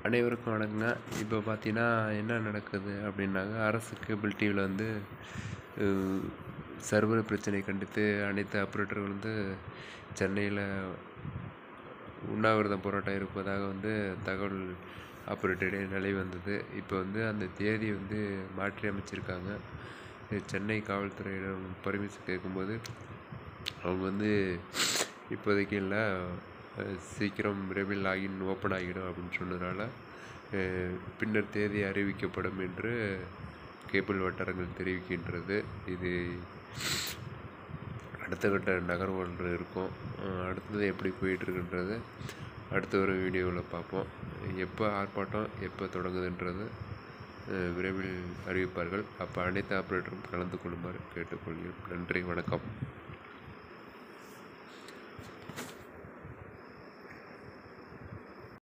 அனைவருக்கும் வணக்கங்க இப்போ பார்த்தீங்கன்னா என்ன நடக்குது அப்படின்னாங்க அரசு கேபிள் டிவியில் வந்து சர்வர் பிரச்சனை கண்டித்து அனைத்து ஆப்ரேட்டர்கள் வந்து சென்னையில் உண்ணாவிரதம் போராட்டம் இருப்பதாக வந்து தகவல் ஆப்ரேட்டரிடையே நிலை வந்தது இப்போ வந்து அந்த தேதி வந்து மாற்றி அமைச்சிருக்காங்க இது சென்னை காவல்துறையிடம் பர்மிஷன் கேட்கும்போது அவங்க வந்து இப்போதைக்கு இல்லை அஹ் சீக்கிரம் விரைவில் லாகின் ஓப்பன் ஆகிடும் அப்படின்னு சொன்னதுனால அஹ் பின்னர் தேதி அறிவிக்கப்படும் என்று கேபிள் வட்டாரங்கள் தெரிவிக்கின்றது இது அடுத்த கட்ட நகர்வு ஒன்று இருக்கும் அஹ் அடுத்தது எப்படி போயிட்டுருக்குன்றது அடுத்த ஒரு வீடியோவில் பார்ப்போம் எப்போ ஆர்ப்பாட்டம் எப்போ தொடங்குதுன்றது அஹ் விரைவில் அறிவிப்பார்கள் அப்போ அனைத்து ஆப்ரேட்டரும் கலந்து கொள்ளுமாறு கேட்டுக்கொள்கிறேன் நன்றி வணக்கம்